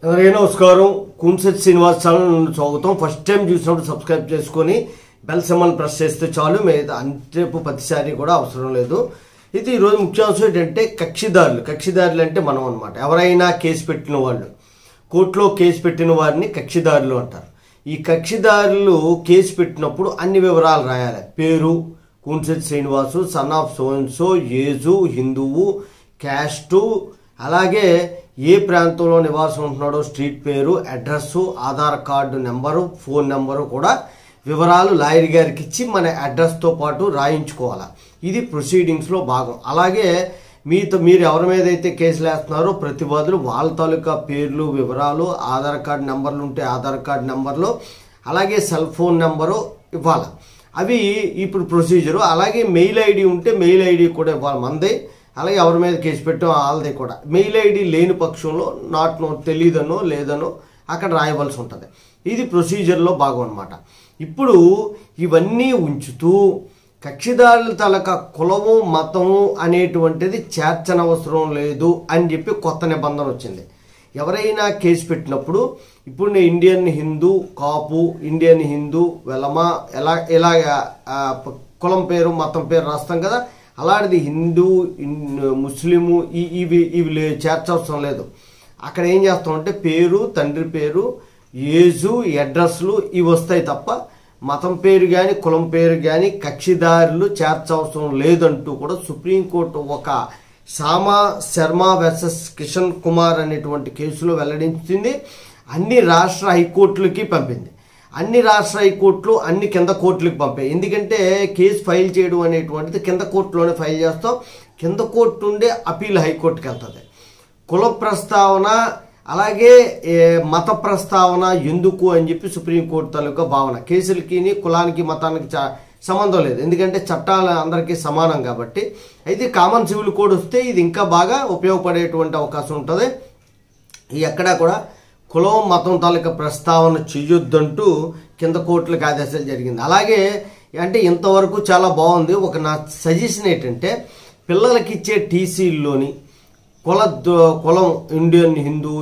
అందరికీ నమస్కారం కుంసెట్ శ్రీనివాస్ ఛానల్ నుండి స్వాగతం ఫస్ట్ టైం చూసినప్పుడు సబ్స్క్రైబ్ చేసుకొని బెల్ సింబల్ ప్రెస్ చేస్తే చాలు మీద అంతేపు ప్రతిసారి కూడా అవసరం లేదు ఇది ఈరోజు ముఖ్యాంశం ఏంటంటే కక్షిదారులు కక్షిదారులు అంటే మనం అనమాట ఎవరైనా కేసు పెట్టిన వాళ్ళు కోర్టులో కేసు పెట్టిన వారిని కక్షిదారులు అంటారు ఈ కక్షిదారులు కేసు పెట్టినప్పుడు అన్ని వివరాలు రాయాలి పేరు కూన్సెట్ శ్రీనివాసు సన్ ఆఫ్ సోన్సో ఏజు హిందువు క్యాస్టు అలాగే ఏ ప్రాంతంలో నివాసం ఉంటున్నాడో స్ట్రీట్ పేరు address Aadhaar card number phone number కూడా వివరాలు లాయర్ గారికి ఇచ్చి మన అడ్రస్తో పాటు రాయించుకోవాలి ఇది ప్రొసీడింగ్స్లో భాగం అలాగే మీతో మీరు ఎవరి మీద అయితే కేసులు వేస్తున్నారో ప్రతివాదులు వాళ్ళ తాలూకా పేర్లు వివరాలు ఆధార్ కార్డు నెంబర్లు ఉంటే ఆధార్ కార్డు నెంబర్లు అలాగే సెల్ ఫోన్ నెంబరు ఇవ్వాలి అవి ఇప్పుడు ప్రొసీజరు అలాగే మెయిల్ ఐడి ఉంటే మెయిల్ ఐడి కూడా ఇవ్వాలి మంది అలాగే ఎవరి మీద కేసు పెట్టాం వాళ్ళది కూడా మెయిల్ ఐడి లేని పక్షంలో నాట్ నో తెలియదనో లేదనో అక్కడ రాయవలసి ఉంటుంది ఇది ప్రొసీజర్లో భాగం అనమాట ఇప్పుడు ఇవన్నీ ఉంచుతూ కక్షిదారుల తలక కులము మతము అనేటువంటిది చేర్చనవసరం లేదు అని చెప్పి కొత్త నిబంధన వచ్చింది ఎవరైనా కేసు పెట్టినప్పుడు ఇప్పుడు నేను ఇండియన్ హిందూ కాపు ఇండియన్ హిందూ వెలమ ఎలా ఇలా ఆ, ప- కులం పేరు మతం పేరు రాస్తాం కదా అలాంటిది హిందూ ఇన్- ముస్లిము ఈ- ఇవి ఇవి లే- చేర్చవసరం లేదు అక్కడ ఏం చేస్తామంటే పేరు తండ్రి పేరు ఏజు అడ్రస్లు ఇవి వస్తాయి తప్ప మతం పేరు కానీ కులం పేరు కానీ కక్షిదారులు చేర్చవసరం లేదంటూ కూడా సుప్రీంకోర్టు ఒక సామా శర్మ వర్సెస్ కిషన్ కుమార్ అనేటువంటి కేసులో వెల్లడించింది అన్ని రాష్ట్ర హైకోర్టులకి పంపింది అన్ని రాష్ట్ర హైకోర్టులు అన్ని కింద కోర్టులకు పంపాయి ఎందుకంటే కేసు ఫైల్ చేయడం అనేటువంటిది కింద కోర్టులోనే ఫైల్ చేస్తాం కింద కోర్టు నుండే అపీల్ హైకోర్టుకి వెళ్తుంది కుల ప్రస్తావన అలాగే ఏ, మత ప్రస్తావన ఎందుకు అని చెప్పి సుప్రీంకోర్టు తాలూకా భావన కేసులకి కులానికి మతానికి చ- సంబంధం లేదు ఎందుకంటే చట్టాలు అందరికీ సమానం కాబట్టి అయితే కామన్ సివిల్ కోడ్ వస్తే ఇది ఇంకా బాగా ఉపయోగపడేటువంటి అవకాశం ఉంటుంది ఈ ఎక్కడా కూడా కులం మతం తాలూకా ప్రస్తావన చెయ్యొద్దంటూ కింద కోర్టులకు ఆదేశాలు జరిగింది అలాగే అంటే ఇంతవరకు చాలా బాగుంది ఒక నా సజెషన్ ఏంటంటే పిల్లలకి ఇచ్చే టీసీల్లోని కుల ద- కులం Indian Hindu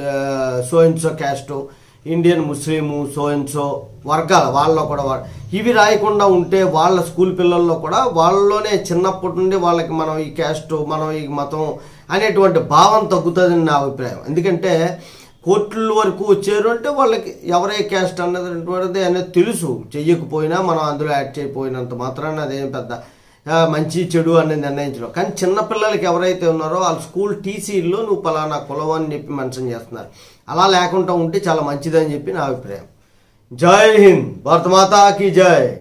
so and so caste Indian Muslim so and so వర్గాల వాళ్ళలో కూడా వా- ఇవి రాయకుండా ఉంటే వాళ్ళ స్కూల్ పిల్లల్లో కూడా వాళ్ళలోనే చిన్నప్పటి నుండి వాళ్ళకి మనం ఈ క్యాస్ట్ మనం ఈ మతం అనేటువంటి భావం తగ్గుతుందని నా అభిప్రాయం ఎందుకంటే కోర్టుల వరకు వచ్చారు అంటే వాళ్ళకి ఎవరే క్యాస్ట్ అన్నది అనేది తెలుసు చెయ్యకపోయినా మనం అందులో యాడ్ చేయకపోయినంత మాత్రాన అదేం పెద్ద ఆ, మంచి చెడు అనేది నిర్ణయించడం కానీ చిన్నపిల్లలకి ఎవరైతే ఉన్నారో వాళ్ళ స్కూల్ టీసీల్లో నువ్వు పలానా కులం అని చెప్పి మెన్షన్ చేస్తున్నారు అలా లేకుండా ఉంటే చాలా మంచిదని చెప్పి నా అభిప్రాయం జై హింద్ భారత మాతాకి జై